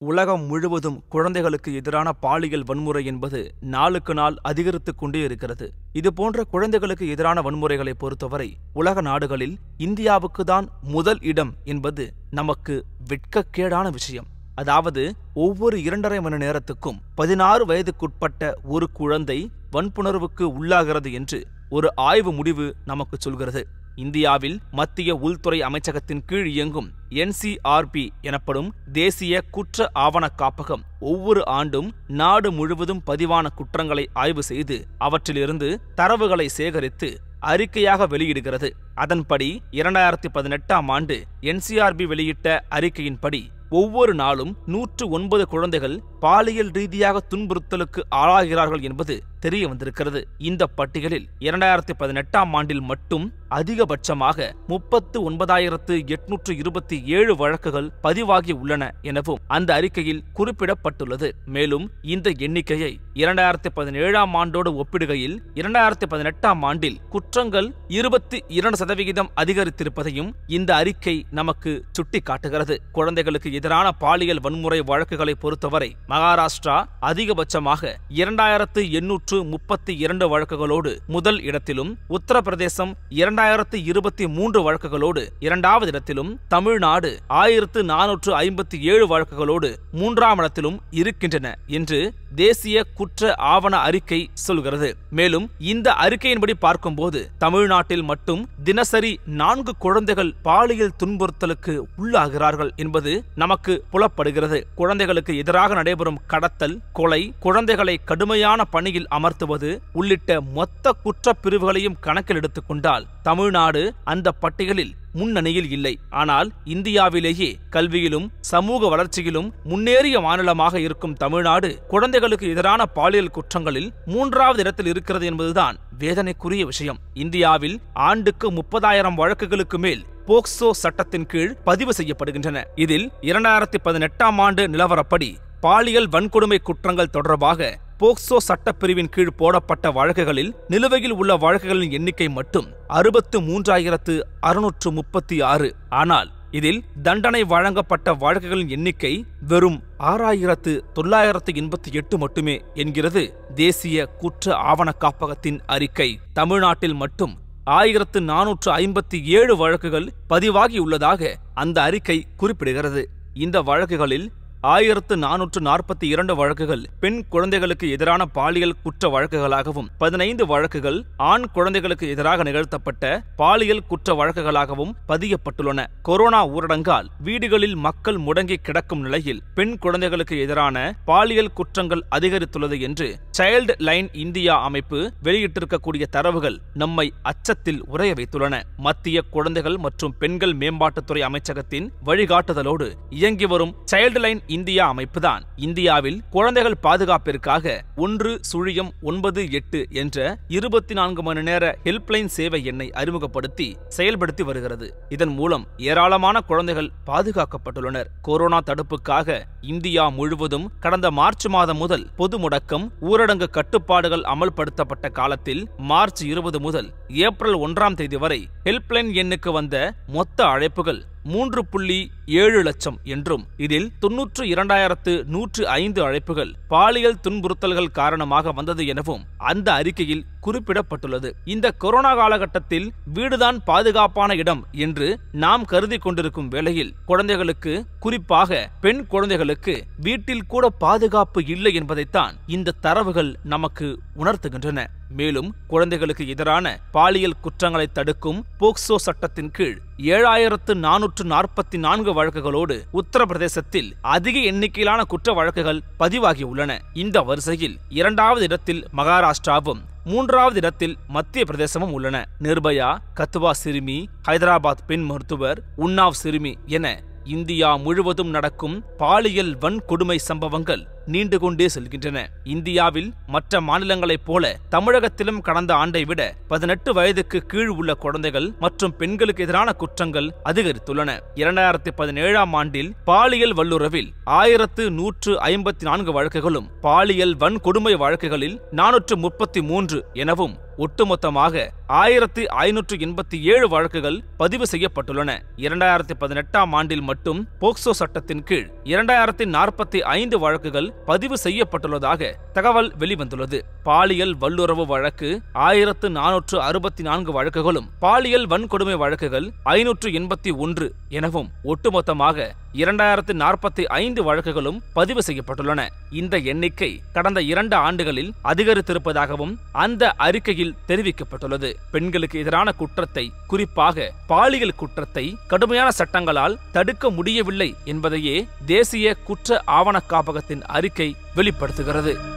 உலகம் முழுவதும் குழந்தைகளுக்கு எதிரான பாலியல் வன்முறை என்பது நாளுக்கு நாள் அதிகரித்துக் கொண்டே இருக்கிறது இதுபோன்ற குழந்தைகளுக்கு எதிரான வன்முறைகளை பொறுத்தவரை உலக நாடுகளில் இந்தியாவுக்கு தான் முதல் இடம் என்பது நமக்கு வெட்கக்கேடான விஷயம் அதாவது ஒவ்வொரு இரண்டரை மணி நேரத்துக்கும் பதினாறு வயதுக்குட்பட்ட ஒரு குழந்தை வன்புணர்வுக்கு உள்ளாகிறது என்று ஒரு ஆய்வு முடிவு நமக்கு சொல்கிறது இந்தியாவில் மத்திய உள்துறை அமைச்சகத்தின் கீழ் இயங்கும் என்சிஆர்பி எனப்படும் தேசிய குற்ற ஆவண காப்பகம் ஒவ்வொரு ஆண்டும் நாடு முழுவதும் பதிவான குற்றங்களை ஆய்வு செய்து அவற்றிலிருந்து தரவுகளை சேகரித்து அறிக்கையாக வெளியிடுகிறது அதன்படி இரண்டாயிரத்தி பதினெட்டாம் ஆண்டு என்சிஆர்பி வெளியிட்ட அறிக்கையின்படி ஒவ்வொரு நாளும் நூற்று ஒன்பது குழந்தைகள் பாலியல் ரீதியாக துன்புறுத்தலுக்கு ஆளாகிறார்கள் என்பது தெரிய வந்திருக்கிறது இந்த பட்டியலில் இரண்டாயிரத்தி பதினெட்டாம் ஆண்டில் மட்டும் அதிகபட்சமாக முப்பத்து ஒன்பதாயிரத்து எட்நூற்று இருபத்தி ஏழு வழக்குகள் பதிவாகி உள்ளன எனவும் அந்த அறிக்கையில் குறிப்பிடப்பட்டுள்ளது மேலும் இந்த எண்ணிக்கையை இரண்டாயிரத்தி பதினேழாம் ஆண்டோடு ஒப்பிடுகையில் இரண்டாயிரத்தி பதினெட்டாம் ஆண்டில் குற்றங்கள் இருபத்தி இரண்டு சதவிகிதம் அதிகரித்திருப்பதையும் இந்த அறிக்கை நமக்கு சுட்டிக்காட்டுகிறது குழந்தைகளுக்கு எதிரான பாலியல் வன்முறை வழக்குகளை பொறுத்தவரை மகாராஷ்டிரா அதிகபட்சமாக இரண்டாயிரத்து எண்ணூற்று முப்பத்தி இரண்டு வழக்குகளோடு முதல் இடத்திலும் உத்தரப்பிரதேசம் இரண்டாயிரத்து இருபத்தி மூன்று வழக்குகளோடு இரண்டாவது இடத்திலும் தமிழ்நாடு ஆயிரத்து நானூற்று ஐம்பத்தி ஏழு வழக்குகளோடு மூன்றாம் இடத்திலும் இருக்கின்றன என்று தேசிய குற்ற ஆவண அறிக்கை சொல்கிறது மேலும் இந்த அறிக்கையின்படி பார்க்கும்போது தமிழ்நாட்டில் மட்டும் தினசரி நான்கு குழந்தைகள் பாலியல் துன்புறுத்தலுக்கு உள்ளாகிறார்கள் என்பது நமக்கு புலப்படுகிறது குழந்தைகளுக்கு எதிராக நடைபெறும் கடத்தல் கொலை குழந்தைகளை கடுமையான பணியில் அமர்த்துவது உள்ளிட்ட மொத்த குற்றப் பிரிவுகளையும் கணக்கில் எடுத்துக் கொண்டால் தமிழ்நாடு அந்த பட்டியலில் முன்னணியில் இல்லை ஆனால் இந்தியாவிலேயே கல்வியிலும் சமூக வளர்ச்சியிலும் முன்னேறிய மாநிலமாக இருக்கும் தமிழ்நாடு குழந்தைகளுக்கு எதிரான பாலியல் குற்றங்களில் மூன்றாவது இடத்தில் இருக்கிறது என்பதுதான் வேதனைக்குரிய விஷயம் இந்தியாவில் ஆண்டுக்கு முப்பதாயிரம் வழக்குகளுக்கு மேல் போக்சோ சட்டத்தின் கீழ் பதிவு செய்யப்படுகின்றன இதில் இரண்டாயிரத்தி பதினெட்டாம் ஆண்டு நிலவரப்படி பாலியல் வன்கொடுமை குற்றங்கள் தொடர்பாக போக்சோ சட்டப்பிரிவின் கீழ் போடப்பட்ட வழக்குகளில் நிலுவையில் உள்ள வழக்குகளின் எண்ணிக்கை மட்டும் அறுபத்து மூன்றாயிரத்து அறுநூற்று முப்பத்தி ஆறு ஆனால் இதில் தண்டனை வழங்கப்பட்ட வழக்குகளின் எண்ணிக்கை வெறும் ஆறாயிரத்து தொள்ளாயிரத்து எண்பத்தி எட்டு மட்டுமே என்கிறது தேசிய குற்ற ஆவண காப்பகத்தின் அறிக்கை தமிழ்நாட்டில் மட்டும் ஆயிரத்து நானூற்று ஐம்பத்தி ஏழு வழக்குகள் பதிவாகியுள்ளதாக அந்த அறிக்கை குறிப்பிடுகிறது இந்த வழக்குகளில் ஆயிரத்து நானூற்று நாற்பத்தி இரண்டு வழக்குகள் பெண் குழந்தைகளுக்கு எதிரான பாலியல் குற்ற வழக்குகளாகவும் பதினைந்து வழக்குகள் ஆண் குழந்தைகளுக்கு எதிராக நிகழ்த்தப்பட்ட பாலியல் குற்ற வழக்குகளாகவும் பதியப்பட்டுள்ளன கொரோனா ஊரடங்கால் வீடுகளில் மக்கள் முடங்கி கிடக்கும் நிலையில் பெண் குழந்தைகளுக்கு எதிரான பாலியல் குற்றங்கள் அதிகரித்துள்ளது என்று சைல்டு லைன் இந்தியா அமைப்பு வெளியிட்டிருக்கக்கூடிய தரவுகள் நம்மை அச்சத்தில் உறைய வைத்துள்ளன மத்திய குழந்தைகள் மற்றும் பெண்கள் மேம்பாட்டுத்துறை அமைச்சகத்தின் வழிகாட்டுதலோடு இயங்கி வரும் சைல்டு லைன் இந்தியா அமைப்புதான் இந்தியாவில் குழந்தைகள் பாதுகாப்பிற்காக ஒன்று சுழியம் ஒன்பது எட்டு என்ற இருபத்தி நான்கு மணி நேர ஹெல்ப்லைன் சேவை எண்ணை அறிமுகப்படுத்தி செயல்படுத்தி வருகிறது இதன் மூலம் ஏராளமான குழந்தைகள் பாதுகாக்கப்பட்டுள்ளனர் கொரோனா தடுப்புக்காக இந்தியா முழுவதும் கடந்த மார்ச் மாதம் முதல் பொது முடக்கம் ஊரடங்கு கட்டுப்பாடுகள் அமல்படுத்தப்பட்ட காலத்தில் மார்ச் இருபது முதல் ஏப்ரல் ஒன்றாம் தேதி வரை ஹெல்ப்லைன் எண்ணுக்கு வந்த மொத்த அழைப்புகள் மூன்று புள்ளி ஏழு லட்சம் என்றும் இதில் தொன்னூற்று இரண்டாயிரத்து நூற்று ஐந்து அழைப்புகள் பாலியல் துன்புறுத்தல்கள் காரணமாக வந்தது எனவும் அந்த அறிக்கையில் குறிப்பிடப்பட்டுள்ளது இந்த கொரோனா காலகட்டத்தில் வீடுதான் பாதுகாப்பான இடம் என்று நாம் கருதி கொண்டிருக்கும் வேளையில் குழந்தைகளுக்கு குறிப்பாக பெண் குழந்தைகளுக்கு வீட்டில் கூட பாதுகாப்பு இல்லை என்பதைத்தான் இந்த தரவுகள் நமக்கு உணர்த்துகின்றன மேலும் குழந்தைகளுக்கு எதிரான பாலியல் குற்றங்களை தடுக்கும் போக்சோ சட்டத்தின் கீழ் ஏழாயிரத்து நானூற்று நாற்பத்தி நான்கு வழக்குகளோடு உத்தரப்பிரதேசத்தில் அதிக எண்ணிக்கையிலான குற்ற வழக்குகள் பதிவாகியுள்ளன இந்த வரிசையில் இரண்டாவது இடத்தில் மகாராஷ்டிராவும் மூன்றாவது இடத்தில் மத்திய பிரதேசமும் உள்ளன நிர்பயா கத்துவா சிறுமி ஹைதராபாத் பெண் மருத்துவர் உன்னாவ் சிறுமி என இந்தியா முழுவதும் நடக்கும் பாலியல் வன்கொடுமை சம்பவங்கள் நீண்டு கொண்டே செல்கின்றன இந்தியாவில் மற்ற மாநிலங்களைப் போல தமிழகத்திலும் கடந்த ஆண்டை விட பதினெட்டு வயதுக்கு கீழ் உள்ள குழந்தைகள் மற்றும் பெண்களுக்கு எதிரான குற்றங்கள் அதிகரித்துள்ளன இரண்டாயிரத்தி பதினேழாம் ஆண்டில் பாலியல் வல்லுறவில் ஆயிரத்து நூற்று ஐம்பத்தி நான்கு வழக்குகளும் பாலியல் வன்கொடுமை வழக்குகளில் நானூற்று முப்பத்தி மூன்று எனவும் ஒட்டுமொத்தமாக ஆயிரத்தி ஐநூற்று எண்பத்தி ஏழு வழக்குகள் பதிவு செய்யப்பட்டுள்ளன இரண்டாயிரத்தி பதினெட்டாம் ஆண்டில் மட்டும் போக்சோ சட்டத்தின் கீழ் இரண்டாயிரத்தி நாற்பத்தி ஐந்து வழக்குகள் பதிவு செய்யப்பட்டுள்ளதாக தகவல் வெளிவந்துள்ளது பாலியல் வல்லுறவு வழக்கு ஆயிரத்து நானூற்று அறுபத்தி நான்கு வழக்குகளும் பாலியல் வன்கொடுமை வழக்குகள் ஐநூற்று எண்பத்தி ஒன்று எனவும் ஒட்டுமொத்தமாக இரண்டாயிரத்து நாற்பத்தி ஐந்து வழக்குகளும் பதிவு செய்யப்பட்டுள்ளன இந்த எண்ணிக்கை கடந்த இரண்டு ஆண்டுகளில் அதிகரித்திருப்பதாகவும் அந்த அறிக்கையில் தெரிவிக்கப்பட்டுள்ளது பெண்களுக்கு எதிரான குற்றத்தை குறிப்பாக பாலியல் குற்றத்தை கடுமையான சட்டங்களால் தடுக்க முடியவில்லை என்பதையே தேசிய குற்ற ஆவண காப்பகத்தின் அறிக்கை வெளிப்படுத்துகிறது